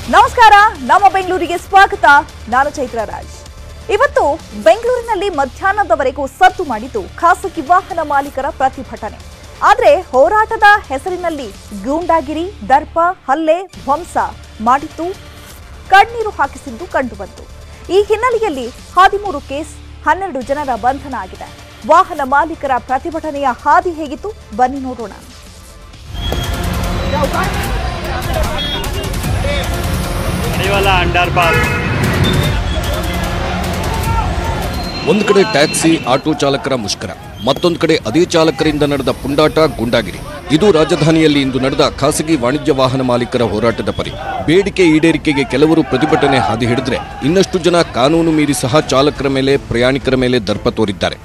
ನಮಸ್ಕಾರ ನಮ್ಮ ಬೆಂಗಳೂರಿಗೆ ಸ್ವಾಗತ ನಾನು ಚೈತ್ರ ರಾಜ್ ಇವತ್ತು ಬೆಂಗಳೂರಿನಲ್ಲಿ ಮಧ್ಯಾಹ್ನದವರೆಗೂ ಸದ್ದು ಮಾಡಿದ್ದು ಖಾಸಗಿ ವಾಹನ ಮಾಲೀಕರ ಪ್ರತಿಭಟನೆ ಆದ್ರೆ ಹೋರಾಟದ ಹೆಸರಿನಲ್ಲಿ ಗೂಂಡಾಗಿರಿ ದರ್ಪ ಹಲ್ಲೆ ಧ್ವಂಸ ಮಾಡಿದ್ದು ಕಣ್ಣೀರು ಹಾಕಿಸಿದ್ದು ಕಂಡುಬಂತು ಈ ಹಿನ್ನೆಲೆಯಲ್ಲಿ ಹದಿಮೂರು ಕೇಸ್ ಹನ್ನೆರಡು ಜನರ ಬಂಧನ ಆಗಿದೆ ವಾಹನ ಮಾಲೀಕರ ಪ್ರತಿಭಟನೆಯ ಹಾದಿ ಹೇಗಿತ್ತು ಬನ್ನಿ ನೋಡೋಣ ಮಡಿವಾಳ ಅಂಡರ್ ಪಾಸ್ ಒಂದು ಕಡೆ ಟ್ಯಾಕ್ಸಿ ಆಟೋ ಚಾಲಕರ ಮುಷ್ಕರ ಮತ್ತೊಂದು ಕಡೆ ಅದೇ ಚಾಲಕರಿಂದ ನಡೆದ ಪುಂಡಾಟ ಗುಂಡಾಗಿರಿ ಇದು ರಾಜಧಾನಿಯಲ್ಲಿ ಇಂದು ನಡೆದ ಖಾಸಗಿ ವಾಣಿಜ್ಯ ವಾಹನ ಮಾಲೀಕರ ಹೋರಾಟದ ಪರಿ ಬೇಡಿಕೆ ಈಡೇರಿಕೆಗೆ ಕೆಲವರು ಪ್ರತಿಭಟನೆ ಹಾದಿ ಹಿಡಿದ್ರೆ ಇನ್ನಷ್ಟು ಜನ ಕಾನೂನು ಮೀರಿ ಸಹ ಚಾಲಕರ ಮೇಲೆ ಪ್ರಯಾಣಿಕರ ಮೇಲೆ ದರ್ಪ ತೋರಿದ್ದಾರೆ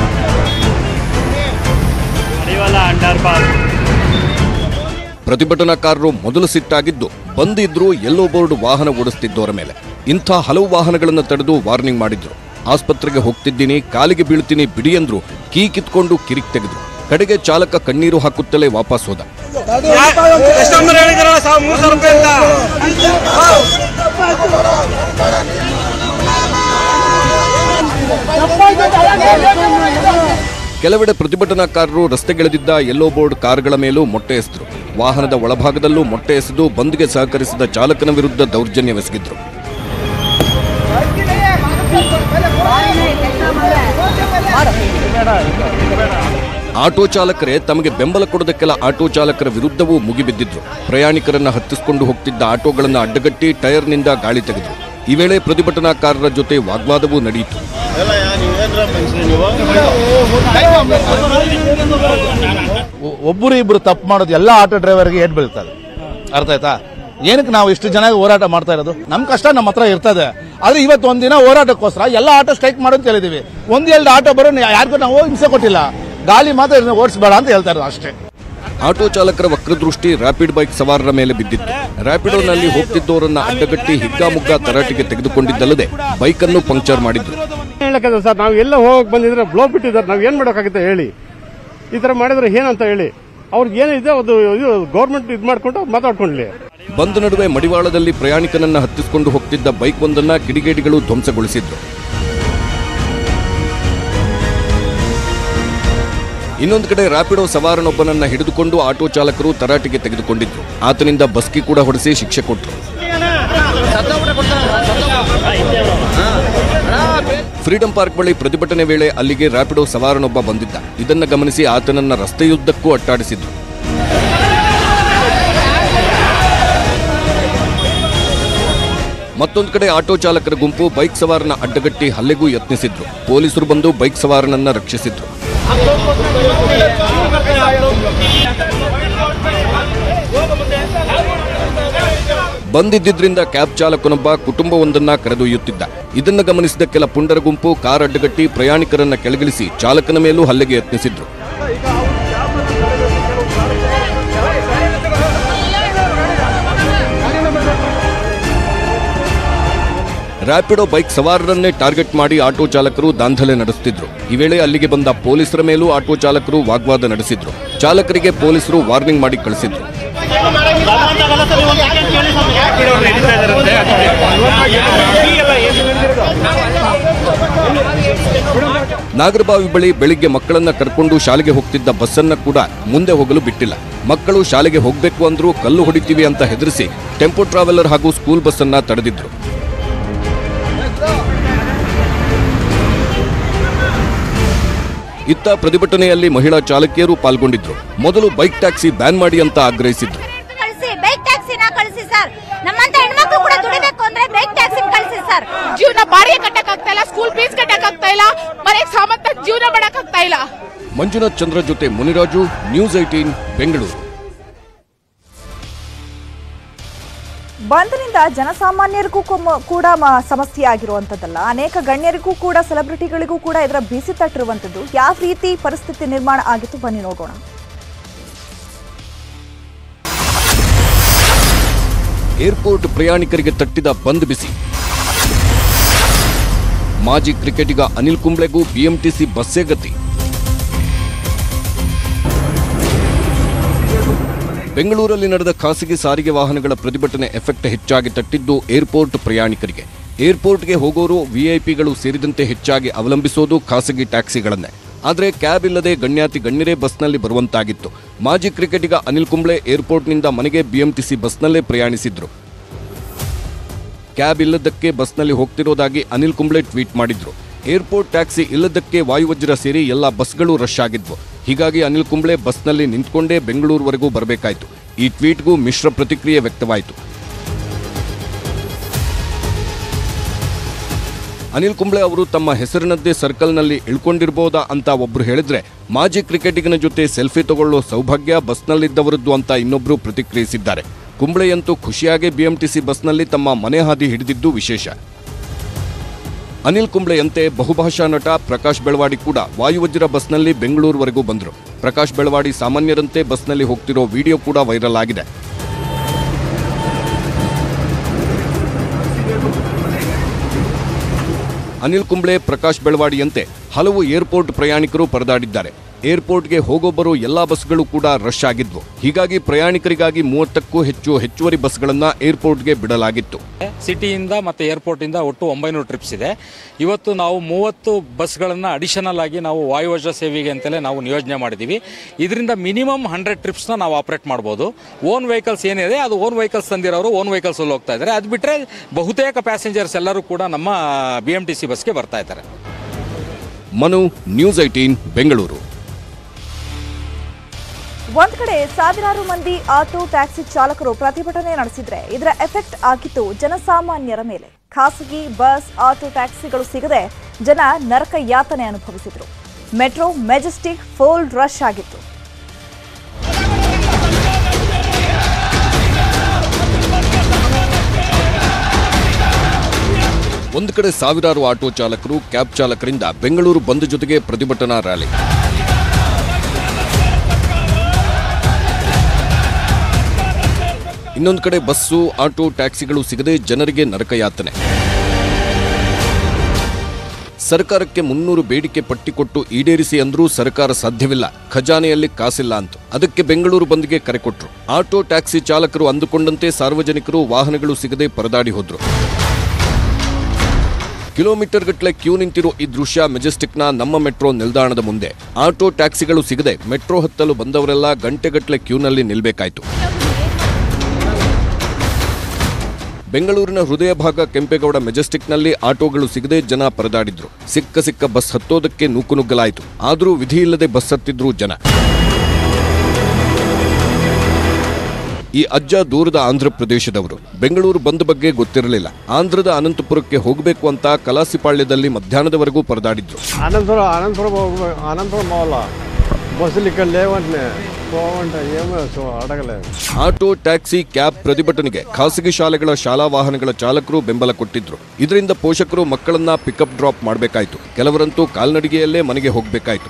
ಮಡಿವಾಳ ಅಂಡರ್ ಪಾಸ್ ಪ್ರತಿಭಟನಾಕಾರರು ಮೊದಲು ಸಿಟ್ಟಾಗಿದ್ದು ಬಂದಿದ್ರು ಯೆಲ್ಲೋ ಬೋರ್ಡ್ ವಾಹನ ಓಡಿಸ್ತಿದ್ದವರ ಮೇಲೆ ಇಂಥ ಹಲವು ವಾಹನಗಳನ್ನು ತಡೆದು ವಾರ್ನಿಂಗ್ ಮಾಡಿದ್ರು ಆಸ್ಪತ್ರೆಗೆ ಹೋಗ್ತಿದ್ದೀನಿ ಕಾಲಿಗೆ ಬೀಳ್ತೀನಿ ಬಿಡಿ ಅಂದ್ರು ಕೀ ಕಿತ್ಕೊಂಡು ಕಿರಿಕ್ ತೆಗೆದ್ರು ಕಡೆಗೆ ಚಾಲಕ ಕಣ್ಣೀರು ಹಾಕುತ್ತಲೇ ವಾಪಸ್ ಹೋದ ಕಸ್ಟಮರ್ ಹೇಳಿದ್ರಲ್ಲ ಸಾವಿರ ಮೂರು ಸಾವಿರ ರೂಪಾಯಿ ಅಂತ ಕೆಲವೆಡೆ ಪ್ರತಿಭಟನಾಕಾರರು ರಸ್ತೆಗಿಳಿದಿದ್ದ ಯೆಲ್ಲೋ ಬೋರ್ಡ್ ಕಾರುಗಳ ಮೇಲೂ ಮೊಟ್ಟೆ ಎಸೆದ್ರು ವಾಹನದ ಒಳಭಾಗದಲ್ಲೂ ಮೊಟ್ಟೆ ಎಸೆದು ಬಂದ್ಗೆ ಸಹಕರಿಸಿದ ಚಾಲಕನ ವಿರುದ್ಧ ದೌರ್ಜನ್ಯವೆಸಗಿದ್ರು ಆಟೋ ಚಾಲಕರೇ ತಮಗೆ ಬೆಂಬಲ ಕೊಡೋದಕ್ಕೆಲ್ಲ ಆಟೋ ಚಾಲಕರ ವಿರುದ್ಧವೂ ಮುಗಿಬಿದ್ದಿದ್ರು ಪ್ರಯಾಣಿಕರನ್ನ ಹತ್ತಿಸಿಕೊಂಡು ಹೋಗ್ತಿದ್ದ ಆಟೋಗಳನ್ನು ಅಡ್ಡಗಟ್ಟಿ ಟೈರ್ನಿಂದ ಗಾಳಿ ತೆಗೆದ್ರು ಈ ವೇಳೆ ಪ್ರತಿಭಟನಾಕಾರರ ಜೊತೆ ವಾಗ್ವಾದವೂ ನಡೆಯಿತು ಒ- ಒಬ್ಬರು ಇಬ್ರು ತಪ್ಪು ಮಾಡೋದು ಎಲ್ಲ ಆಟೋ ಡ್ರೈವರ್ಗೆ ಏಟ್ ಬೀಳ್ತದೆ ಅರ್ಥ ಆಯ್ತಾ ಏನಕ್ಕೆ ನಾವು ಇಷ್ಟು ಜನ ಹೋರಾಟ ಮಾಡ್ತಾ ಇರೋದು ನಮ್ ಕಷ್ಟ ನಮ್ಮ ಹತ್ರ ಇರ್ತದೆ ಆದ್ರೆ ಇವತ್ತು ಒಂದಿನ ಹೋರಾಟಕ್ಕೋಸ್ಕರ ಎಲ್ಲ ಆಟೋ ಸ್ಟ್ರೈಕ್ ಮಾಡು ಅಂತ ಹೇಳಿದೀವಿ ಒಂದ್ ಎರಡು ಆಟೋ ಬರೋ ಯಾರಿಗೂ ನಾವು ಹಿಂಸೆ ಕೊಟ್ಟಿಲ್ಲ ಗಾಲಿ ಮಾತ್ರ ಓಡಿಸ್ಬೇಡ ಅಂತ ಹೇಳ್ತಾ ಇರೋದು ಅಷ್ಟೇ ಆಟೋ ಚಾಲಕರ ವಕ್ರದೃಷ್ಟಿ ರ್ಯಾಪಿಡ್ ಬೈಕ್ ಸವಾರರ ಮೇಲೆ ಬಿದ್ದಿತ್ತು ರ್ಯಾಪಿಡೋನಲ್ಲಿ ಹೋಗ್ತಿದ್ದವರನ್ನ ಅಡ್ಡಗಟ್ಟಿ ಹಿಗ್ಗಾಮುಗ್ಗಾ ತರಾಟೆಗೆ ತೆಗೆದುಕೊಂಡಿದ್ದಲ್ಲದೆ ಬೈಕನ್ನು ಪಂಕ್ಚರ್ ಮಾಡಿದ್ರು ಹೇಳಕ್ಕೆ ಸರ್ ನಾವು ಎಲ್ಲ ಹೋಗಕ್ ಬಂದಿದ್ರೆ ಬ್ಲೋ ಬಿಟ್ಟಿದ್ದಾರೆ ನಾವು ಏನ್ ಮಾಡೋಕ್ಕಾಗುತ್ತೆ ಹೇಳಿ ಈ ತರ ಮಾಡಿದ್ರೆ ಏನಂತ ಹೇಳಿ ಅವ್ರಿಗೆ ಏನಿದೆ ಅದು ಇದು ಗೌರ್ಮೆಂಟ್ ಇದು ಮಾಡ್ಕೊಂಡು ಅವ್ರು ಮಾತಾಡ್ಕೊಂಡ್ಲಿ ಬಂದ್ ನಡುವೆ ಮಡಿವಾಳದಲ್ಲಿ ಪ್ರಯಾಣಿಕನನ್ನ ಹತ್ತಿಸಿಕೊಂಡು ಹೋಗ್ತಿದ್ದ ಬೈಕ್ ಒಂದನ್ನ ಕಿಡಿಗೇಡಿಗಳು ಧ್ವಂಸಗೊಳಿಸಿದ್ರು ಇನ್ನೊಂದು ಕಡೆ ರ್ಯಾಪಿಡೋ ಸವಾರನೊಬ್ಬನನ್ನ ಹಿಡಿದುಕೊಂಡು ಆಟೋ ಚಾಲಕರು ತರಾಟೆಗೆ ತೆಗೆದುಕೊಂಡಿದ್ರು ಆತನಿಂದ ಬಸ್ಕಿ ಕೂಡ ಹೊಡೆಸಿ ಶಿಕ್ಷೆ ಕೊಟ್ಟರು ಫ್ರೀಡಂ ಪಾರ್ಕ್ ಬಳಿ ಪ್ರತಿಭಟನೆ ವೇಳೆ ಅಲ್ಲಿಗೆ ರ್ಯಾಪಿಡೋ ಸವಾರನೊಬ್ಬ ಬಂದಿದ್ದ ಇದನ್ನ ಗಮನಿಸಿ ಆತನನ್ನ ರಸ್ತೆಯುದ್ದಕ್ಕೂ ಅಟ್ಟಾಡಿಸಿದ್ರು ಮತ್ತೊಂದು ಕಡೆ ಆಟೋ ಚಾಲಕರ ಗುಂಪು ಬೈಕ್ ಸವಾರನ ಅಡ್ಡಗಟ್ಟಿ ಹಲ್ಲೆಗೂ ಯತ್ನಿಸಿದ್ರು ಪೊಲೀಸರು ಬಂದು ಬೈಕ್ ಸವಾರನನ್ನ ರಕ್ಷಿಸಿದ್ರು ಬಂದಿದ್ದರಿಂದ ಕ್ಯಾಬ್ ಚಾಲಕನೊಬ್ಬ ಕುಟುಂಬವೊಂದನ್ನ ಕರೆದೊಯ್ಯುತ್ತಿದ್ದ ಇದನ್ನ ಗಮನಿಸಿದ ಕೆಲ ಪುಂಡರ ಗುಂಪು ಕಾರ್ ಅಡ್ಡಗಟ್ಟಿ ಪ್ರಯಾಣಿಕರನ್ನ ಕೆಳಗಿಳಿಸಿ ಚಾಲಕನ ಮೇಲೂ ಹಲ್ಲೆಗೆ ಯತ್ನಿಸಿದ್ರು ರ್ಯಾಪಿಡೋ ಬೈಕ್ ಸವಾರರನ್ನೇ ಟಾರ್ಗೆಟ್ ಮಾಡಿ ಆಟೋ ಚಾಲಕರು ದಾಂಧಲೆ ನಡೆಸುತ್ತಿದ್ರು ಈ ವೇಳೆ ಅಲ್ಲಿಗೆ ಬಂದ ಪೊಲೀಸರ ಮೇಲೂ ಆಟೋ ಚಾಲಕರು ವಾಗ್ವಾದ ನಡೆಸಿದ್ರು ಚಾಲಕರಿಗೆ ಪೊಲೀಸರು ವಾರ್ನಿಂಗ್ ಮಾಡಿ ಕಳಿಸಿದ್ರು ನಾಗರಬಾವಿ ಬಳಿ ಬೆಳಿಗ್ಗೆ ಮಕ್ಕಳನ್ನ ಕರ್ಕೊಂಡು ಶಾಲೆಗೆ ಹೋಗ್ತಿದ್ದ ಬಸ್ಸನ್ನ ಕೂಡ ಮುಂದೆ ಹೋಗಲು ಬಿಟ್ಟಿಲ್ಲ ಮಕ್ಕಳು ಶಾಲೆಗೆ ಹೋಗ್ಬೇಕು ಅಂದ್ರೂ ಕಲ್ಲು ಹೊಡಿತೀವಿ ಅಂತ ಹೆದರಿಸಿ ಟೆಂಪೋ ಟ್ರಾವೆಲರ್ ಹಾಗೂ ಸ್ಕೂಲ್ ಬಸ್ಸನ್ನ ತಡೆದಿದ್ರು ಇತ್ತ ಪ್ರತಿಭಟನೆಯಲ್ಲಿ ಮಹಿಳಾ ಚಾಲಕಿಯರು ಪಾಲ್ಗೊಂಡಿದ್ರು ಮೊದಲು ಬೈಕ್ ಟ್ಯಾಕ್ಸಿ ಬ್ಯಾನ್ ಮಾಡಿ ಅಂತ ಆಗ್ರಹಿಸಿದ್ರು ಕಳಿಸಿ ಬೈಕ್ ಟ್ಯಾಕ್ಸಿನ ಕಳಿಸಿ ಸರ್ ನಮ್ಮಂತ ಹೆಣ್ಮಕ್ಳು ಕೂಡ ದುಡಿಬೇಕು ಅಂದ್ರೆ ಬೈಕ್ ಟ್ಯಾಕ್ಸಿ ಕಳಿಸಿ ಸರ್ ಜೀವನ ಬಾಡಿಗೆ ಕಟ್ಟಕ್ ಆಗ್ತಾ ಇಲ್ಲ ಸ್ಕೂಲ್ ಫೀಸ್ ಕಟ್ಟಕ್ ಆಗ್ತಾ ಇಲ್ಲ ಮನೆಗೆ ಸಾಮಂತ ಜೀವನ ಮಾಡಕ್ ಆಗ್ತಾ ಇಲ್ಲ ಮಂಜುನಾಥ್ ಚಂದ್ರ ಜೊತೆ ಮುನಿರಾಜು ನ್ಯೂಸ್ ಏಟೀನ್ ಬೆಂಗಳೂರು ಬಂದ್ನಿಂದ ಜನಸಾಮಾನ್ಯರಿಗೂ ಕೊಮ್ಮ- ಕೂಡ ಮ- ಸಮಸ್ಯೆ ಆಗಿರುವಂತದ್ದಲ್ಲ ಅನೇಕ ಗಣ್ಯರಿಗೂ ಕೂಡ ಸೆಲೆಬ್ರಿಟಿಗಳಿಗೂ ಕೂಡ ಇದರ ಬಿಸಿ ತಟ್ಟಿರುವಂತದ್ದು ಯಾವ ರೀತಿ ಪರಿಸ್ಥಿತಿ ನಿರ್ಮಾಣ ಆಗಿತ್ತು ಬನ್ನಿ ನೋಡೋಣ ಏರ್ಪೋರ್ಟ್ ಪ್ರಯಾಣಿಕರಿಗೆ ತಟ್ಟಿದ ಬಂದ್ ಬಿಸಿ ಮಾಜಿ ಕ್ರಿಕೆಟಿಗ ಅನಿಲ್ ಕುಂಬ್ಳೆಗೂ ಬಿಎಂಟಿಸಿ ಬಸ್ಸೇ ಗತಿ ಬೆಂಗಳೂರಲ್ಲಿ ನಡೆದ ಖಾಸಗಿ ಸಾರಿಗೆ ವಾಹನಗಳ ಪ್ರತಿಭಟನೆ ಎಫೆಕ್ಟ್ ಹೆಚ್ಚಾಗಿ ತಟ್ಟಿದ್ದು ಏರ್ಪೋರ್ಟ್ ಪ್ರಯಾಣಿಕರಿಗೆ ಏರ್ಪೋರ್ಟ್ಗೆ ಹೋಗೋರು ವಿಐಪಿಗಳು ಸೇರಿದಂತೆ ಹೆಚ್ಚಾಗಿ ಅವಲಂಬಿಸೋದು ಖಾಸಗಿ ಟ್ಯಾಕ್ಸಿಗಳನ್ನೇ ಆದರೆ ಕ್ಯಾಬ್ ಇಲ್ಲದೆ ಗಣ್ಯಾತಿ ಗಣ್ಯರೇ ಬಸ್ನಲ್ಲಿ ಬರುವಂತಾಗಿತ್ತು ಮಾಜಿ ಕ್ರಿಕೆಟಿಗ ಅನಿಲ್ ಕುಂಬ್ಳೆ ಏರ್ಪೋರ್ಟ್ನಿಂದ ಮನೆಗೆ ಬಿಎಂಟಿಸಿ ಬಸ್ನಲ್ಲೇ ಪ್ರಯಾಣಿಸಿದ್ರು ಕ್ಯಾಬ್ ಇಲ್ಲದಕ್ಕೆ ಬಸ್ನಲ್ಲಿ ಹೋಗ್ತಿರೋದಾಗಿ ಅನಿಲ್ ಕುಂಬ್ಳೆ ಟ್ವೀಟ್ ಮಾಡಿದ್ರು ಏರ್ಪೋರ್ಟ್ ಟ್ಯಾಕ್ಸಿ ಇಲ್ಲದಕ್ಕೆ ವಾಯುವಜ್ರ ಸೇರಿ ಎಲ್ಲ ಬಸ್ಗಳು ರಶ್ ಆಗಿದ್ವು ಹೀಗಾಗಿ ಅನಿಲ್ ಕುಂಬ್ಳೆ ಬಸ್ನಲ್ಲಿ ನಿಂತ್ಕೊಂಡೇ ಬೆಂಗಳೂರುವರೆಗೂ ಬರಬೇಕಾಯಿತು ಈ ಟ್ವೀಟ್ಗೂ ಮಿಶ್ರ ಪ್ರತಿಕ್ರಿಯೆ ವ್ಯಕ್ತವಾಯಿತು ಅನಿಲ್ ಕುಂಬ್ಳೆ ಅವರು ತಮ್ಮ ಹೆಸರಿನದ್ದೇ ಸರ್ಕಲ್ನಲ್ಲಿ ಇಳ್ಕೊಂಡಿರ್ಬೋದಾ ಅಂತ ಒಬ್ರು ಹೇಳಿದ್ರೆ ಮಾಜಿ ಕ್ರಿಕೆಟಿಗನ ಜೊತೆ ಸೆಲ್ಫಿ ತಗೊಳ್ಳೋ ಸೌಭಾಗ್ಯ ಬಸ್ನಲ್ಲಿದ್ದವರದ್ದು ಅಂತ ಇನ್ನೊಬ್ರು ಪ್ರತಿಕ್ರಿಯಿಸಿದ್ದಾರೆ ಕುಂಬ್ಳೆಯಂತೂ ಖುಷಿಯಾಗಿ ಬಿಎಂಟಿಸಿ ಬಸ್ನಲ್ಲಿ ತಮ್ಮ ಮನೆ ಹಾದಿ ಹಿಡಿದಿದ್ದು ವಿಶೇಷ ಅನಿಲ್ ಕುಂಬ್ಳೆಯಂತೆ ಬಹುಭಾಷಾ ನಟ ಪ್ರಕಾಶ್ ಬೆಳವಾಡಿ ಕೂಡ ವಾಯುವಜ್ರ ಬಸ್ನಲ್ಲಿ ಬೆಂಗಳೂರುವರೆಗೂ ಬಂದರು ಪ್ರಕಾಶ್ ಬೆಳವಾಡಿ ಸಾಮಾನ್ಯರಂತೆ ಬಸ್ನಲ್ಲಿ ಹೋಗ್ತಿರೋ ವಿಡಿಯೋ ಕೂಡ ವೈರಲ್ ಆಗಿದೆ ಅನಿಲ್ ಕುಂಬ್ಳೆ ಪ್ರಕಾಶ್ ಬೆಳವಾಡಿಯಂತೆ ಹಲವು ಏರ್ಪೋರ್ಟ್ ಪ್ರಯಾಣಿಕರು ಪರದಾಡಿದ್ದಾರೆ ಏರ್ಪೋರ್ಟ್ಗೆ ಹೋಗೊಬ್ಬರು ಎಲ್ಲಾ ಬಸ್ಗಳು ಕೂಡ ರಶ್ ಆಗಿದ್ವು ಹೀಗಾಗಿ ಪ್ರಯಾಣಿಕರಿಗಾಗಿ ಮೂವತ್ತಕ್ಕೂ ಹೆಚ್ಚು ಹೆಚ್ಚುವರಿ ಬಸ್ಗಳನ್ನ ಏರ್ಪೋರ್ಟ್ಗೆ ಬಿಡಲಾಗಿತ್ತು ಸಿಟಿಯಿಂದ ಮತ್ತು ಏರ್ಪೋರ್ಟಿಂದ ಒಟ್ಟು ಒಂಬೈನೂರು ಟ್ರಿಪ್ಸ್ ಇದೆ ಇವತ್ತು ನಾವು ಮೂವತ್ತು ಬಸ್ಗಳನ್ನು ಅಡಿಷನಲ್ ಆಗಿ ನಾವು ವಾಯುವಜ್ರ ಸೇವೆಗೆ ಅಂತಲೇ ನಾವು ನಿಯೋಜನೆ ಮಾಡಿದ್ದೀವಿ ಇದರಿಂದ ಮಿನಿಮಮ್ ಹಂಡ್ರೆಡ್ ಟ್ರಿಪ್ಸ್ನ ನಾವು ಆಪರೇಟ್ ಮಾಡ್ಬೋದು ಓನ್ ವೆಹಿಕಲ್ಸ್ ಏನಿದೆ ಅದು ಓನ್ ವೆಹಿಕಲ್ಸ್ ತಂದಿರೋರು ಓನ್ ವೆಹಿಕಲ್ಸಲ್ಲಿ ಹೋಗ್ತಾ ಇದ್ದಾರೆ ಅದು ಬಿಟ್ಟರೆ ಬಹುತೇಕ ಪ್ಯಾಸೆಂಜರ್ಸ್ ಎಲ್ಲರೂ ಕೂಡ ನಮ್ಮ ಬಿ ಎಮ್ ಟಿ ಸಿ ಬಸ್ಗೆ ಬರ್ತಾ ಇದ್ದಾರೆ ಮನು ನ್ಯೂಸ್ ಐಟೀನ್ ಬೆಂಗಳೂರು ಒಂದ್ ಕಡೆ ಸಾವಿರಾರು ಮಂದಿ ಆಟೋ ಟ್ಯಾಕ್ಸಿ ಚಾಲಕರು ಪ್ರತಿಭಟನೆ ನಡೆಸಿದ್ರೆ ಇದರ ಎಫೆಕ್ಟ್ ಆಗಿತ್ತು ಜನಸಾಮಾನ್ಯರ ಮೇಲೆ ಖಾಸಗಿ ಬಸ್ ಆಟೋ ಟ್ಯಾಕ್ಸಿಗಳು ಸಿಗದೆ ಜನ ನರಕ ಯಾತನೆ ಅನುಭವಿಸಿದ್ರು ಮೆಟ್ರೋ ಮೆಜೆಸ್ಟಿಕ್ ಫುಲ್ ರಶ್ ಆಗಿತ್ತು ಒಂದು ಕಡೆ ಸಾವಿರಾರು ಆಟೋ ಚಾಲಕರು ಕ್ಯಾಬ್ ಚಾಲಕರಿಂದ ಬೆಂಗಳೂರು ಬಂದ್ ಜೊತೆಗೆ ಪ್ರತಿಭಟನಾ ರ್ಯಾಲಿ ಇನ್ನೊಂದು ಕಡೆ ಬಸ್ಸು ಆಟೋ ಟ್ಯಾಕ್ಸಿಗಳು ಸಿಗದೆ ಜನರಿಗೆ ನರಕಯಾತನೆ ಸರ್ಕಾರಕ್ಕೆ ಮುನ್ನೂರು ಬೇಡಿಕೆ ಪಟ್ಟಿ ಕೊಟ್ಟು ಈಡೇರಿಸಿ ಅಂದ್ರೂ ಸರ್ಕಾರ ಸಾಧ್ಯವಿಲ್ಲ ಖಜಾನೆಯಲ್ಲಿ ಕಾಸಿಲ್ಲ ಅಂತ ಅದಕ್ಕೆ ಬೆಂಗಳೂರು ಬಂದ್ಗೆ ಕರೆ ಕೊಟ್ರು ಆಟೋ ಟ್ಯಾಕ್ಸಿ ಚಾಲಕರು ಅಂದುಕೊಂಡಂತೆ ಸಾರ್ವಜನಿಕರು ವಾಹನಗಳು ಸಿಗದೆ ಪರದಾಡಿ ಹೋದ್ರು ಕಿಲೋಮೀಟರ್ ಗಟ್ಟಲೆ ಕ್ಯೂ ನಿಂತಿರೋ ಈ ದೃಶ್ಯ ಮೆಜೆಸ್ಟಿಕ್ನ ನಮ್ಮ ಮೆಟ್ರೋ ನಿಲ್ದಾಣದ ಮುಂದೆ ಆಟೋ ಟ್ಯಾಕ್ಸಿಗಳು ಸಿಗದೆ ಮೆಟ್ರೋ ಹತ್ತಲು ಬಂದವರೆಲ್ಲ ಗಂಟೆಗಟ್ಟಲೆ ಕ್ಯೂನಲ್ಲಿ ನಿಲ್ಬೇಕಾಯ್ತು ಬೆಂಗಳೂರಿನ ಹೃದಯ ಭಾಗ ಕೆಂಪೇಗೌಡ ಮೆಜೆಸ್ಟಿಕ್ನಲ್ಲಿ ಆಟೋಗಳು ಸಿಗದೆ ಜನ ಪರದಾಡಿದ್ರು ಸಿಕ್ಕ ಸಿಕ್ಕ ಬಸ್ ಹತ್ತೋದಕ್ಕೆ ನೂಕುನುಗ್ಗಲಾಯಿತು ಆದರೂ ವಿಧಿ ಇಲ್ಲದೆ ಬಸ್ ಹತ್ತಿದ್ರು ಜನ ಈ ಅಜ್ಜ ದೂರದ ಆಂಧ್ರ ಪ್ರದೇಶದವರು ಬೆಂಗಳೂರು ಬಂದ್ ಬಗ್ಗೆ ಗೊತ್ತಿರಲಿಲ್ಲ ಆಂಧ್ರದ ಅನಂತಪುರಕ್ಕೆ ಹೋಗಬೇಕು ಅಂತ ಕಲಾಸಿಪಾಳ್ಯದಲ್ಲಿ ಮಧ್ಯಾಹ್ನದವರೆಗೂ ಪರದಾಡಿದ್ರು అనంతపురం అనంతపురం పోక- అనంతపురం పోవాలా బస్సులు ఇక్కడ లేవంటే పోవంటే ఏమో సో అడగలేదు ಆಟೋ ಟ್ಯಾಕ್ಸಿ ಕ್ಯಾಬ್ ಪ್ರತಿಭಟನೆಗೆ ಖಾಸಗಿ ಶಾಲೆಗಳ ಶಾಲಾ ವಾಹನಗಳ ಚಾಲಕರು ಬೆಂಬಲ ಕೊಟ್ಟಿದ್ರು ಇದರಿಂದ ಪೋಷಕರು ಮಕ್ಕಳನ್ನ ಪಿಕಪ್ ಡ್ರಾಪ್ ಮಾಡಬೇಕಾಯ್ತು ಕೆಲವರಂತೂ ಕಾಲ್ನಡಿಗೆಯಲ್ಲೇ ಮನೆಗೆ ಹೋಗಬೇಕಾಯ್ತು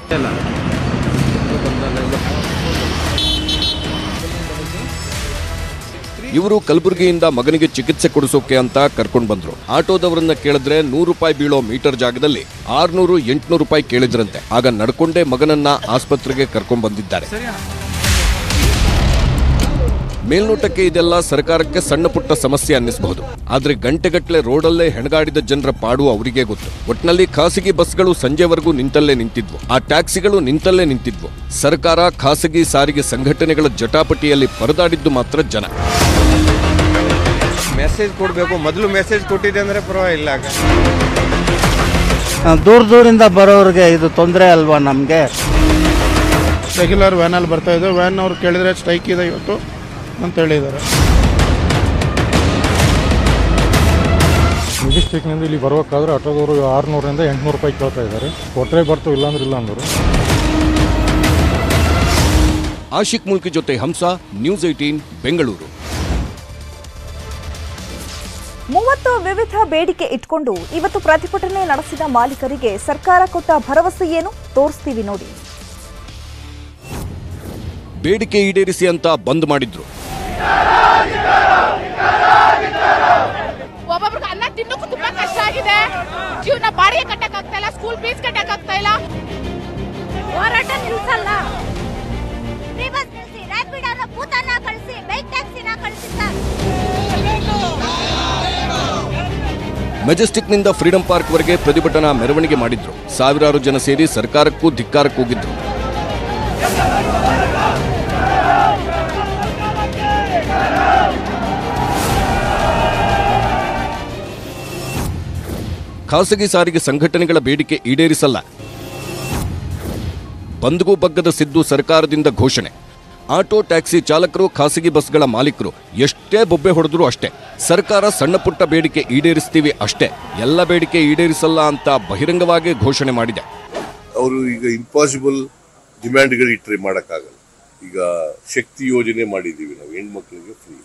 ಇವರು ಕಲಬುರಗಿಯಿಂದ ಮಗನಿಗೆ ಚಿಕಿತ್ಸೆ ಕೊಡಿಸೋಕೆ ಅಂತ ಕರ್ಕೊಂಡು ಬಂದ್ರು ಆಟೋದವರನ್ನ ಕೇಳಿದ್ರೆ ನೂರು ರೂಪಾಯಿ ಬೀಳೋ ಮೀಟರ್ ಜಾಗದಲ್ಲಿ ಆರ್ನೂರು ಎಂಟ್ನೂರು ರೂಪಾಯಿ ಕೇಳಿದ್ರಂತೆ ಆಗ ನಡ್ಕೊಂಡೇ ಮಗನನ್ನ ಆಸ್ಪತ್ರೆಗೆ ಕರ್ಕೊಂಡ್ ಬಂದಿದ್ದಾರೆ ಮೇಲ್ನೋಟಕ್ಕೆ ಇದೆಲ್ಲ ಸರ್ಕಾರಕ್ಕೆ ಸಣ್ಣ ಪುಟ್ಟ ಸಮಸ್ಯೆ ಅನ್ನಿಸಬಹುದು ಆದ್ರೆ ಗಂಟೆಗಟ್ಟಲೆ ರೋಡಲ್ಲೇ ಹೆಣಗಾಡಿದ ಜನರ ಪಾಡು ಅವರಿಗೆ ಗೊತ್ತು ಒಟ್ನಲ್ಲಿ ಖಾಸಗಿ ಬಸ್ಗಳು ಸಂಜೆವರೆಗೂ ನಿಂತಲ್ಲೇ ನಿಂತಿದ್ವು ಆ ಟ್ಯಾಕ್ಸಿಗಳು ನಿಂತಲ್ಲೇ ನಿಂತಿದ್ವು ಸರ್ಕಾರ ಖಾಸಗಿ ಸಾರಿಗೆ ಸಂಘಟನೆಗಳ ಜಟಾಪಟಿಯಲ್ಲಿ ಪರದಾಡಿದ್ದು ಮಾತ್ರ ಜನ ಮೆಸೇಜ್ ಕೊಡಬೇಕು ಮೊದಲು ಮೆಸೇಜ್ ಕೊಟ್ಟಿದೆ ಅಂದ್ರೆ ಪರವಾಗಿಲ್ಲ ದೂರ ದೂರಿಂದ ಬರೋರಿಗೆ ಇದು ತೊಂದರೆ ಅಲ್ವಾ ನಮಗೆ ರೆಗ್ಯುಲರ್ ವ್ಯಾನಲ್ಲಿ ಬರ್ತಾ ಇದೆ ವ್ಯಾನ್ ಅವ್ರು ಕೇಳಿದ್ರೆ ಸ್ಟ್ರೈಕ್ ಇದೆ ಇವತ್ತು ಅಂತ ಹೇಳಿದ್ದಾರೆ ಮೆಜೆಸ್ಟಿಕ್ನಿಂದ ಇಲ್ಲಿ ಬರಬೇಕಾದ್ರೆ ಆಟೋದವರು ಆರುನೂರರಿಂದ ಎಂಟುನೂರು ರೂಪಾಯಿ ಕೇಳ್ತಾ ಇದ್ದಾರೆ ಕೊಟ್ಟರೆ ಬರ್ತು ಇಲ್ಲಾಂದ್ರೆ ಇಲ್ಲ ಅಂದರು ಆಶಿಕ್ ಮುಲ್ಕಿ ಜೊತೆ ಹಂಸ ನ್ಯೂಸ್ ಏಟೀನ್ ಬೆಂಗಳೂರು ಮೂವತ್ತು ವಿವಿಧ ಬೇಡಿಕೆ ಇಟ್ಕೊಂಡು ಇವತ್ತು ಪ್ರತಿಭಟನೆ ನಡೆಸಿದ ಮಾಲೀಕರಿಗೆ ಸರ್ಕಾರ ಕೊಟ್ಟ ಭರವಸೆ ಏನು ತೋರಿಸ್ತೀವಿ ನೋಡಿ ಬೇಡಿಕೆ ಈಡೇರಿಸಿ ಅಂತ ಬಂದ್ ಮಾಡಿದ್ರು ಒಬ್ಬೊಬ್ರಿಗೆ ಅನ್ನ ತಿನ್ನೋಕ್ಕೂ ತುಂಬಾ ಕಷ್ಟ ಆಗಿದೆ ಜೀವನ ಬಾಡಿಗೆ ಕಟ್ಟಕ್ ಆಗ್ತಾ ಇಲ್ಲ ಸ್ಕೂಲ್ ಫೀಸ್ ಕಟ್ಟಕ್ ಆಗ್ತಾ ಇಲ್ಲ ಹೋರಾಟ ನಿಲ್ಸಲ್ಲ ಫ್ರೀ ಬಸ್ ನಿಲ್ಸಿ ರ್ಯಾಪಿಡ್ ಅನ್ನೋ ಭೂತನ್ನ ಕಳಿಸಿ ಮೆಜೆಸ್ಟಿಕ್ನಿಂದ ಫ್ರೀಡಂ ಪಾರ್ಕ್ವರೆಗೆ ಪ್ರತಿಭಟನಾ ಮೆರವಣಿಗೆ ಮಾಡಿದ್ರು ಸಾವಿರಾರು ಜನ ಸೇರಿ ಸರ್ಕಾರಕ್ಕೂ ಧಿಕ್ಕಾರ ಕೂಗಿದ್ರು ಖಾಸಗಿ ಸಾರಿಗೆ ಸಂಘಟನೆಗಳ ಬೇಡಿಕೆ ಈಡೇರಿಸಲ್ಲ ಬಂದ್ಗೂ ಬಗ್ಗದ ಸಿದ್ದು ಸರ್ಕಾರದಿಂದ ಘೋಷಣೆ ಆಟೋ ಟ್ಯಾಕ್ಸಿ ಚಾಲಕರು ಖಾಸಗಿ ಬಸ್ಗಳ ಮಾಲೀಕರು ಎಷ್ಟೇ ಬೊಬ್ಬೆ ಹೊಡೆದ್ರು ಅಷ್ಟೇ ಸರ್ಕಾರ ಸಣ್ಣ ಪುಟ್ಟ ಬೇಡಿಕೆ ಈಡೇರಿಸ್ತೀವಿ ಅಷ್ಟೇ ಎಲ್ಲ ಬೇಡಿಕೆ ಈಡೇರಿಸಲ್ಲ ಅಂತ ಬಹಿರಂಗವಾಗಿ ಘೋಷಣೆ ಮಾಡಿದೆ ಅವರು ಈಗ ಇಂಪಾಸಿಬಲ್ ಡಿಮ್ಯಾಂಡ್ಗಳು ಇಟ್ಟರೆ ಮಾಡೋಕ್ಕಾಗಲ್ಲ ಈಗ ಶಕ್ತಿ ಯೋಜನೆ ಮಾಡಿದ್ದೀವಿ ನಾವು ಹೆಣ್ಮಕ್ಳಿಗೆ ಫ್ರೀ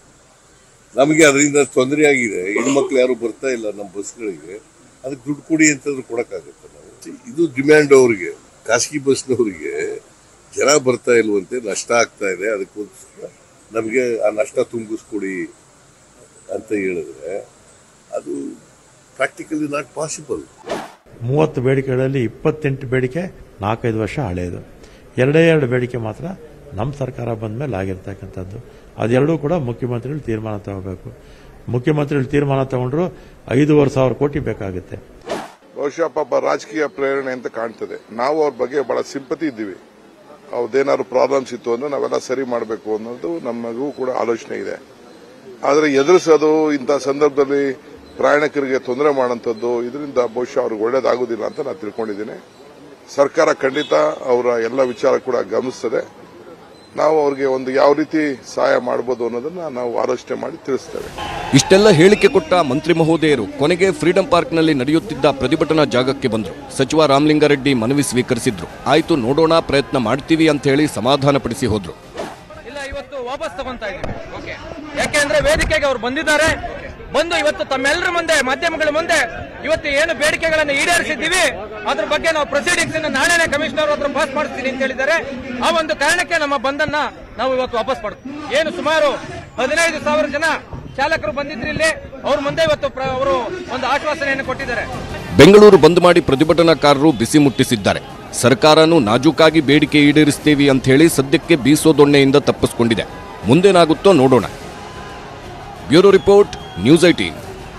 ನಮಗೆ ಅದರಿಂದ ತೊಂದರೆ ಆಗಿದೆ ಹೆಣ್ಮಕ್ಳು ಯಾರು ಬರ್ತಾ ಇಲ್ಲ ನಮ್ಮ ಬಸ್ಗಳಿಗೆ ಅದಕ್ಕೆ ದುಡ್ಡು ಕೊಡಿ ಅಂತಂದ್ರೆ ಕೊಡೋಕ್ಕಾಗತ್ತೆ ನಾವು ಇದು ಡಿಮ್ಯಾಂಡ್ ಅವ್ರಿಗೆ ಖಾಸಗಿ ಬಸ್ನವರಿಗೆ ಜನ ಬರ್ತಾ ಇಲ್ವಂತೆ ನಷ್ಟ ಆಗ್ತಾ ಇದೆ ಅದಕ್ಕೋಸ್ಕರ ನಮಗೆ ಆ ನಷ್ಟ ತುಂಬಿಸ್ಕೊಡಿ ಅಂತ ಹೇಳಿದ್ರೆ ಅದು ಪ್ರಾಕ್ಟಿಕಲಿ ನಾಟ್ ಪಾಸಿಬಲ್ ಮೂವತ್ತು ಬೇಡಿಕೆಗಳಲ್ಲಿ ಇಪ್ಪತ್ತೆಂಟು ಬೇಡಿಕೆ ನಾಲ್ಕೈದು ವರ್ಷ ಹಳೆಯದು ಎರಡೇ ಎರಡು ಬೇಡಿಕೆ ಮಾತ್ರ ನಮ್ಮ ಸರ್ಕಾರ ಬಂದ ಮೇಲೆ ಆಗಿರ್ತಕ್ಕಂಥದ್ದು ಅದೆರಡೂ ಕೂಡ ಮುಖ್ಯಮಂತ್ರಿಗಳು ತೀರ್ಮಾನ ತಗೋಬೇಕು ಮುಖ್ಯಮಂತ್ರಿಗಳು ತೀರ್ಮಾನ ತಗೊಂಡ್ರು ಐದೂವರೆ ಸಾವಿರ ಕೋಟಿ ಬೇಕಾಗುತ್ತೆ ಬಹುಶಃ ಪಾಪ ರಾಜಕೀಯ ಪ್ರೇರಣೆ ಅಂತ ಕಾಣ್ತದೆ ನಾವು ಅವ್ರ ಬಗ್ಗೆ ಬಹಳ ಸಿಂಪತಿ ಇದ್ದೀವಿ ಅವ್ರದ್ದೇನಾದ್ರು ಪ್ರಾಬ್ಲಮ್ಸ್ ಇತ್ತು ಅಂದ್ರೆ ನಾವೆಲ್ಲ ಸರಿ ಮಾಡಬೇಕು ಅನ್ನೋದು ನಮಗೂ ಕೂಡ ಆಲೋಚನೆ ಇದೆ ಆದರೆ ಎದುರಿಸೋದು ಇಂಥ ಸಂದರ್ಭದಲ್ಲಿ ಪ್ರಯಾಣಿಕರಿಗೆ ತೊಂದರೆ ಮಾಡೋಂಥದ್ದು ಇದರಿಂದ ಬಹುಶಃ ಅವ್ರಿಗೆ ಒಳ್ಳೇದಾಗೋದಿಲ್ಲ ಅಂತ ನಾನು ತಿಳ್ಕೊಂಡಿದ್ದೀನಿ ಸರ್ಕಾರ ಖಂಡಿತ ಅವರ ಎಲ್ಲ ವಿಚಾರ ಕೂಡ ಗಮನಿಸ್ತದೆ ನಾವು ಅವ್ರಿಗೆ ಒಂದು ಯಾವ ರೀತಿ ಸಹಾಯ ಮಾಡಬಹುದು ಅನ್ನೋದನ್ನ ನಾವು ಆಲೋಚನೆ ಮಾಡಿ ತಿಳಿಸ್ತೇವೆ ಇಷ್ಟೆಲ್ಲ ಹೇಳಿಕೆ ಕೊಟ್ಟ ಮಂತ್ರಿ ಮಹೋದಯರು ಕೊನೆಗೆ ಫ್ರೀಡಂ ಪಾರ್ಕ್ನಲ್ಲಿ ನಡೆಯುತ್ತಿದ್ದ ಪ್ರತಿಭಟನಾ ಜಾಗಕ್ಕೆ ಬಂದರು ಸಚಿವ ರಾಮಲಿಂಗಾರೆಡ್ಡಿ ಮನವಿ ಸ್ವೀಕರಿಸಿದ್ರು ಆಯ್ತು ನೋಡೋಣ ಪ್ರಯತ್ನ ಮಾಡ್ತೀವಿ ಅಂತ ಹೇಳಿ ಸಮಾಧಾನಪಡಿಸಿ ಹೋದ್ರು ಇಲ್ಲ ಇವತ್ತು ವಾಪಸ್ ತಗೊಂತಾ ಇದೀವಿ ಓಕೆ ಯಾಕೆಂದ್ರೆ ವೇದಿಕೆಗೆ ಅವ್ರು ಬಂದಿದ್ದಾರೆ ಬಂದು ಇವತ್ತು ತಮ್ಮೆಲ್ಲರ ಮುಂದೆ ಮಾಧ್ಯಮಗಳ ಮುಂದೆ ಇವತ್ತು ಏನು ಬೇಡಿಕೆಗಳನ್ನು ಈಡೇರಿಸಿದ್ದೀವಿ ಅದ್ರ ಬಗ್ಗೆ ನಾವು ಪ್ರೊಸೀಡಿಂಗ್ಸ್ ನಾಳೆನೆ ಕಮಿಷನರ್ ಹತ್ರ ಪಾಸ್ ಮಾಡಿಸ್ತೀನಿ ಅಂತ ಹೇಳಿದ್ದಾರೆ ಆ ಒಂದು ಕಾರಣಕ್ಕೆ ನಮ್ಮ ಬಂದನ್ನ ನಾವು ಇವತ್ತು ವಾಪಸ್ ಮಾಡ್ತೀವಿ ಏನು ಸುಮಾರು ಹದಿನೈದು ಸಾವಿರ ಜನ ಚಾಲಕರು ಬಂದಿದ್ರು ಇಲ್ಲಿ ಅವ್ರ ಮುಂದೆ ಇವತ್ತು ಪ್ರ- ಅವರು ಒಂದು ಆಶ್ವಾಸನೆಯನ್ನು ಕೊಟ್ಟಿದ್ದಾರೆ ಬೆಂಗಳೂರು ಬಂದ್ ಮಾಡಿ ಪ್ರತಿಭಟನಾಕಾರರು ಬಿಸಿ ಮುಟ್ಟಿಸಿದ್ದಾರೆ ಸರ್ಕಾರನು ನಾಜೂಕಾಗಿ ಬೇಡಿಕೆ ಈಡೇರಿಸ್ತೀವಿ ಅಂತ ಹೇಳಿ ಸದ್ಯಕ್ಕೆ ಬೀಸೋ ದೊಣ್ಣೆಯಿಂದ ತಪ್ಪಿಸ್ಕೊಂಡಿದೆ ಮುಂದೇನಾಗುತ್ತೋ ನೋಡೋಣ ಬ್ಯೂರೋ ರಿಪೋರ್ಟ್ ನ್ಯೂಸ್ ಐಟೀನ್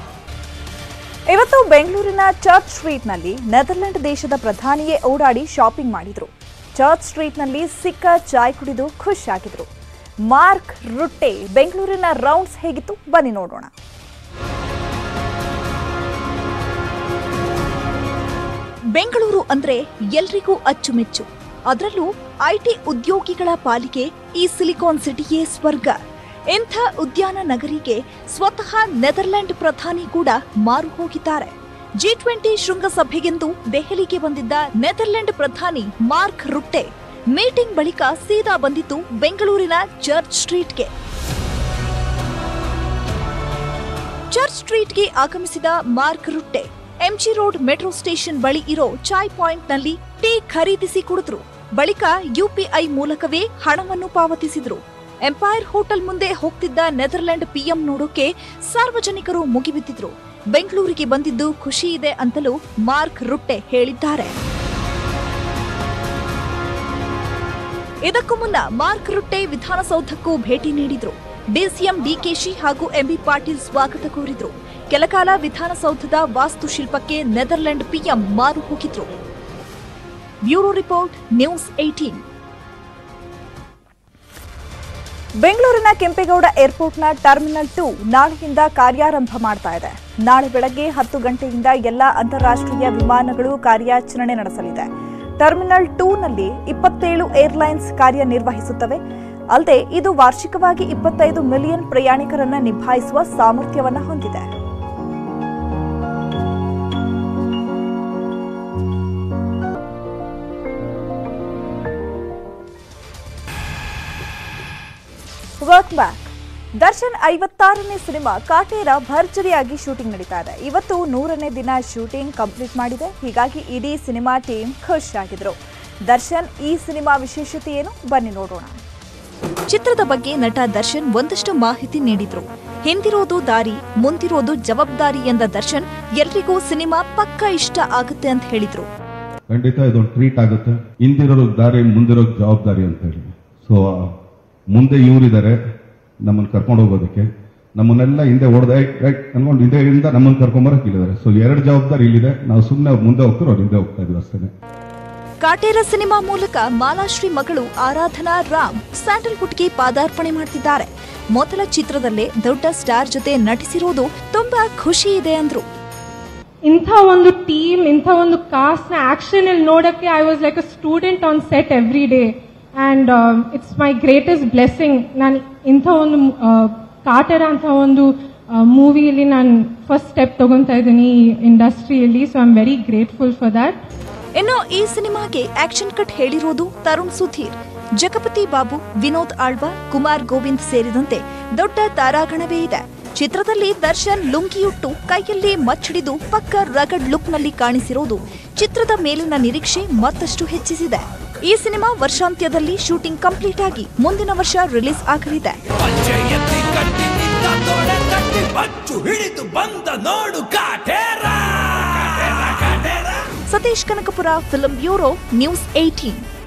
ಇವತ್ತು ಬೆಂಗಳೂರಿನ ಚರ್ಚ್ ಸ್ಟ್ರೀಟ್ನಲ್ಲಿ ನೆದರ್ಲೆಂಡ್ ದೇಶದ ಪ್ರಧಾನಿಯೇ ಓಡಾಡಿ ಶಾಪಿಂಗ್ ಮಾಡಿದ್ರು ಚರ್ಚ್ ಸ್ಟ್ರೀಟ್ನಲ್ಲಿ ಸಿಕ್ಕ ಚಾಯ್ ಕುಡಿದು ಖುಷಿಯಾಗಿದ್ರು ಮಾರ್ಕ್ ರುಟ್ಟೆ ಬೆಂಗಳೂರಿನ ರೌಂಡ್ಸ್ ಹೇಗಿತ್ತು ಬನ್ನಿ ನೋಡೋಣ ಬೆಂಗಳೂರು ಅಂದ್ರೆ ಎಲ್ರಿಗೂ ಅಚ್ಚುಮೆಚ್ಚು ಅದರಲ್ಲೂ ಐಟಿ ಉದ್ಯೋಗಿಗಳ ಪಾಲಿಗೆ ಈ ಸಿಲಿಕಾನ್ ಸಿಟಿಯೇ ಸ್ವರ್ಗ ಇಂಥ ಉದ್ಯಾನ ನಗರಿಗೆ ಸ್ವತಃ ನೆದರ್ಲೆಂಡ್ ಪ್ರಧಾನಿ ಕೂಡ ಮಾರು ಹೋಗಿದ್ದಾರೆ ಜಿ ಟ್ವೆಂಟಿ ಶೃಂಗಸಭೆಗೆಂದು ದೆಹಲಿಗೆ ಬಂದಿದ್ದ ನೆದರ್ಲೆಂಡ್ ಪ್ರಧಾನಿ ಮಾರ್ಕ್ ರುಟ್ಟೆ ಮೀಟಿಂಗ್ ಬಳಿಕ ಸೀದಾ ಬಂದಿದ್ದು ಬೆಂಗಳೂರಿನ ಚರ್ಚ್ ಸ್ಟ್ರೀಟ್ಗೆ ಚರ್ಚ್ ಸ್ಟ್ರೀಟ್ಗೆ ಆಗಮಿಸಿದ Mark Rutte MG road metro station ಬಳಿ ಇರೋ ಚಾಯ್ ಪಾಯಿಂಟ್ನಲ್ಲಿ ಟೀ ಖರೀದಿಸಿ ಕುಡಿದ್ರು ಬಳಿಕ ಯುಪಿಐ ಮೂಲಕವೇ ಹಣವನ್ನು ಪಾವತಿಸಿದ್ರು ಎಂಪೈರ್ ಹೋಟೆಲ್ ಮುಂದೆ ಹೋಗ್ತಿದ್ದ ನೆದರ್ಲೆಂಡ್ ಪಿಎಂ ನೋಡೋಕೆ ಸಾರ್ವಜನಿಕರು ಮುಗಿಬಿದ್ದಿದ್ರು ಬೆಂಗಳೂರಿಗೆ ಬಂದಿದ್ದು ಖುಷಿ ಇದೆ ಅಂತಲೂ ಮಾರ್ಕ್ ರುಟ್ಟೆ ಹೇಳಿದ್ದಾರೆ ಇದಕ್ಕೂ ಮುನ್ನ ಮಾರ್ಕ್ ರುಟ್ಟೆ ವಿಧಾನಸೌಧಕ್ಕೂ ಭೇಟಿ ನೀಡಿದ್ರು ಡಿಸಿಎಂ ಡಿಕೆಶಿ ಹಾಗೂ ಎಂಬಿ ಪಾಟೀಲ್ ಸ್ವಾಗತ ಕೋರಿದ್ರು ಕೆಲಕಾಲ ವಿಧಾನಸೌಧದ ವಾಸ್ತುಶಿಲ್ಪಕ್ಕೆ ನೆದರ್ಲೆಂಡ್ ಪಿಎಂ ಮಾರು ಹೋಗಿದ್ರು ಬ್ಯೂರೋ ರಿಪೋರ್ಟ್ ನ್ಯೂಸ್ ಏಟೀನ್ ಬೆಂಗಳೂರಿನ ಕೆಂಪೇಗೌಡ ಏರ್ಪೋರ್ಟ್ನ ಟರ್ಮಿನಲ್ ಟೂ ನಾಳೆಯಿಂದ ಕಾರ್ಯಾರಂಭ ಮಾಡ್ತಾ ಇದೆ ನಾಳೆ ಬೆಳಗ್ಗೆ ಹತ್ತು ಗಂಟೆಯಿಂದ ಎಲ್ಲ ಅಂತಾರಾಷ್ಟ್ರೀಯ ವಿಮಾನಗಳು ಕಾರ್ಯಾಚರಣೆ ನಡೆಸಲಿದೆ ಟರ್ಮಿನಲ್ ಟೂನಲ್ಲಿ ಇಪ್ಪತ್ತೇಳು ಏರ್ಲೈನ್ಸ್ ಕಾರ್ಯನಿರ್ವಹಿಸುತ್ತವೆ ಅಲ್ಲದೆ ಇದು ವಾರ್ಷಿಕವಾಗಿ ಇಪ್ಪತ್ತೈದು ಮಿಲಿಯನ್ ಪ್ರಯಾಣಿಕರನ್ನ ನಿಭಾಯಿಸುವ ಸಾಮರ್ಥ್ಯವನ್ನ ಹೊಂದಿದೆ ವರ್ಕ್ ಬ್ಯಾಕ್ ದರ್ಶನ್ ಐವತ್ತಾರನೇ ಸಿನಿಮಾ ಕಾಟೇರ ಭರ್ಜರಿಯಾಗಿ ಶೂಟಿಂಗ್ ನಡೀತಾ ಇದೆ ಇವತ್ತು ನೂರನೇ ದಿನ ಶೂಟಿಂಗ್ ಕಂಪ್ಲೀಟ್ ಮಾಡಿದೆ ಹೀಗಾಗಿ ಇಡೀ ಸಿನಿಮಾ ಟೀಮ್ ಖುಷಿಯಾಗಿದ್ರು ದರ್ಶನ್ ಈ ಸಿನಿಮಾ ವಿಶೇಷತೆ ಏನು ಬನ್ನಿ ನೋಡೋಣ ಚಿತ್ರದ ಬಗ್ಗೆ ನಟ ದರ್ಶನ್ ಒಂದಷ್ಟು ಮಾಹಿತಿ ನೀಡಿದ್ರು ಹಿಂದಿರೋದು ದಾರಿ ಮುಂದಿರೋದು ಜವಾಬ್ದಾರಿ ಎಂದ ದರ್ಶನ್ ಎಲ್ರಿಗೂ ಸಿನಿಮಾ ಪಕ್ಕ ಇಷ್ಟ ಆಗುತ್ತೆ ಅಂತ ಹೇಳಿದ್ರು ಖಂಡಿತ ಇದೊಂದು ಟ್ರೀಟ್ ಆಗುತ್ತೆ ಹಿಂದಿರೋ ದಾರಿ ಮುಂದಿರೋ ಜವಾಬ್ದಾರಿ ಅಂತ ಹೇಳಿ ಸೊ ಮುಂದೆ ಇವರಿದ್ದಾರೆ ನಮ್ಮನ್ನು ಕರ್ಕೊಂಡು ಹೋಗೋದಕ್ಕೆ ನಮ್ಮನ್ನೆಲ್ಲ ಹಿಂದೆ ಹೊಡೆದ ಅನ್ಕೊಂಡು ಹಿಂದೆಯಿಂದ ನಮ್ಮನ್ನು ಕರ್ಕೊಂಬರಕ್ ಇಲ್ಲಿದ್ದಾರೆ ಸೊ ಎರಡು ಜವಾಬ್ದಾರಿ ಇಲ್ಲಿದೆ ನಾವು ಸುಮ್ಮನೆ ಮುಂದೆ ಹೋಗ್ತಾರೆ ಅವ್ರು ಹಿಂದೆ ಹೋಗ್ತಾ ಇದ್ವಿ ಅಷ್ಟೇ ಕಾಟೇರ ಸಿನಿಮಾ ಮೂಲಕ ಮಾಲಾಶ್ರೀ ಮಗಳು ಆರಾಧನಾ ರಾಮ್ ಸ್ಯಾಂಡಲ್ವುಡ್ಗೆ ಪಾದಾರ್ಪಣೆ ಮಾಡ್ತಿದ್ದಾರೆ ಮೊದಲ ಚಿತ್ರದಲ್ಲೇ ದೊಡ್ಡ ಸ್ಟಾರ್ ಜೊತೆ ನಟಿಸಿರೋದು ತುಂಬಾ ಖುಷಿ ಇದೆ ಅಂದ್ರು ಇಂಥ ಒಂದು ಟೀಮ್ ಇಂಥ ಒಂದು ಕಾಸ್ಟ್ನ ಆಕ್ಷನ್ ಅಲ್ಲಿ ನೋಡಕ್ಕೆ I was like a student on set every day and it's my greatest blessing ನಾನು ಇಂಥ ಒಂದು ಕಾಟರ ಅಂತ ಒಂದು ಮೂವಿಯಲ್ಲಿ ನಾನು ಫಸ್ಟ್ ಸ್ಟೆಪ್ ತಗೊಂತಾ ಇದ್ದೀನಿ ಈ ಇಂಡಸ್ಟ್ರಿಯಲ್ಲಿ so I am very grateful for that ಇನ್ನು ಈ ಸಿನಿಮಾಗೆ ಆಕ್ಷನ್ ಕಟ್ ಹೇಳಿರೋದು ತರುಣ್ ಸುಧೀರ್ ಜಗಪತಿ ಬಾಬು ವಿನೋದ್ ಆಳ್ವ ಕುಮಾರ್ ಗೋವಿಂದ್ ಸೇರಿದಂತೆ ದೊಡ್ಡ ತಾರಾಗಣವೇ ಇದೆ ಚಿತ್ರದಲ್ಲಿ ದರ್ಶನ್ ಲುಂಗಿಯುಟ್ಟು ಕೈಯಲ್ಲಿ ಮಚ್ಚಿಡಿದು ಪಕ್ಕ ರಗಡ್ ಲುಕ್ನಲ್ಲಿ ಕಾಣಿಸಿರೋದು ಚಿತ್ರದ ಮೇಲಿನ ನಿರೀಕ್ಷೆ ಮತ್ತಷ್ಟು ಹೆಚ್ಚಿಸಿದೆ ಈ ಸಿನಿಮಾ ವರ್ಷಾಂತ್ಯದಲ್ಲಿ ಶೂಟಿಂಗ್ ಕಂಪ್ಲೀಟ್ ಆಗಿ ಮುಂದಿನ ವರ್ಷ ರಿಲೀಸ್ ಆಗಲಿದೆ ಹಿಡಿದು ಬಂದ ನೋಡು Kaatera Satish Kanakapura film bureau news eighteen